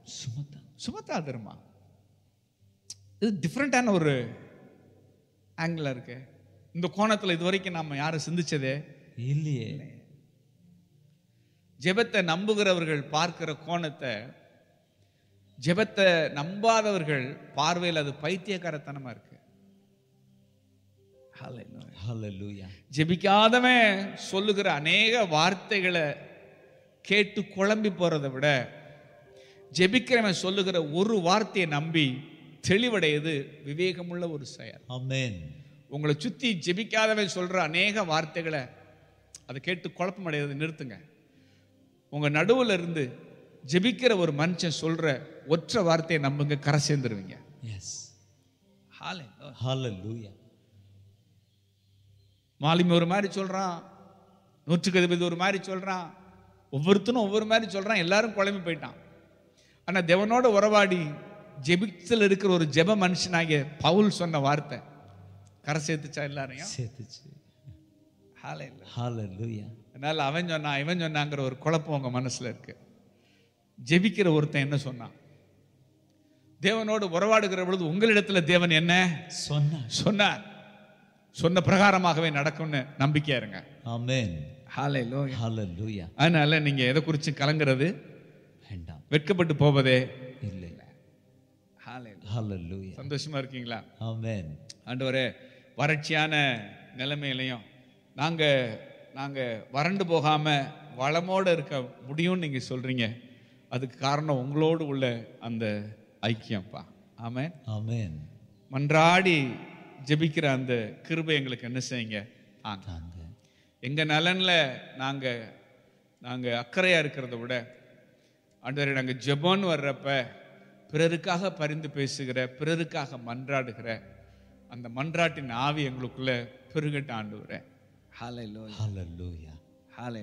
சுமத்தா சுமத்தா தருமா இது டிஃப்ரெண்ட்டான ஒரு ஆங்கிள் இருக்கு இந்த கோணத்துல இது வரைக்கும் நம்ம யாரும் சிந்திச்சதே இல்லையே ஜெபத்தை நம்புகிறவர்கள் பார்க்கிற கோணத்தை ஜெபத்தை நம்பாதவர்கள் பார்வையில் அது பைத்தியக்காரத்தனமா இருக்கு Hallelujah. ஹalleluya ஜெபிக்காதவன் சொல்லுகிற அநேக வார்த்தைகளை கேட்டு குழம்பி போறதை விட ஜெபிக்கிறவன் சொல்லுகிற ஒரு வார்த்தையை நம்பி தெளிவடையது விவேகமுள்ள ஒரு செயல் ஆமென் உங்களை சுத்தி ஜெபிக்காதவன் சொல்ற அநேக வார்த்தைகளை அதை கேட்டு குழப்பம் அடையதை நிறுத்துங்க உங்க நடுவுல இருந்து ஜெபிக்கிற ஒரு மனுஷன் சொல்ற ஒற்றை வார்த்தையை நம்புங்க கரை சேர்ந்துருவீங்க எஸ் Hallelujah. ஹalleluya மாலுமி ஒரு மாதிரி சொல்றான் நூற்றுக்கு அதிபதி ஒரு மாதிரி சொல்றான் ஒவ்வொருத்தனும் ஒவ்வொரு மாதிரி சொல்றான் எல்லாரும் குழம்பி போயிட்டான் ஆனா தேவனோட உறவாடி ஜெபித்தில் இருக்கிற ஒரு ஜெப மனுஷனாகிய பவுல் சொன்ன வார்த்தை கரை சேர்த்துச்சா எல்லாரையும் சேர்த்துச்சு Hallelujah. ஹalleluya அதனால அவன் சொன்னான் இவன் சொன்னாங்கிற ஒரு குழப்பம் உங்க மனசுல இருக்கு ஜெபிக்கிற ஒருத்தன் என்ன சொன்னான் தேவனோடு உறவாடுகிற பொழுது உங்களிடத்துல தேவன் என்ன சொன்னா சொன்னார் சொன்ன பிரகாரமாகவே நடக்கும்னு நம்பிக்கையா இருங்க ஆமென் ஹalleluya. ஹalleluya அதனால நீங்க எதை குறித்து கலங்குறது வேண்டாம் வெட்கப்பட்டு போவதே இல்லை Hallelujah. ஹalleluya சந்தோஷமா இருக்கீங்களா ஆமென் ஆண்டவரே வறட்சியான நிலைமையிலையும் நாங்க நாங்க வறண்டு போகாம வளமோட இருக்க முடியும்னு நீங்க சொல்றீங்க அதுக்கு காரணம் உங்களோடு உள்ள அந்த ஐக்கியம்ப்பா ஆமென் ஆமென் மன்றாடி ஜெபிக்கிற அந்த கிருபை எங்களுக்கு என்ன செய்யுங்க தாங்க தாங்க எங்க நலன்ல நாங்க நாங்க அக்கறையா இருக்கிறத விட ஆண்டவரே நாங்க ஜெபம்னு வர்றப்ப பிறருக்காக பரிந்து பேசுகிற பிறருக்காக மன்றாடுகிற அந்த மன்றாட்டின் ஆவி எங்களுக்குள்ள பெருகட்ட ஆண்டு வரேன் ஹாலை ஹalleluya ஹாலை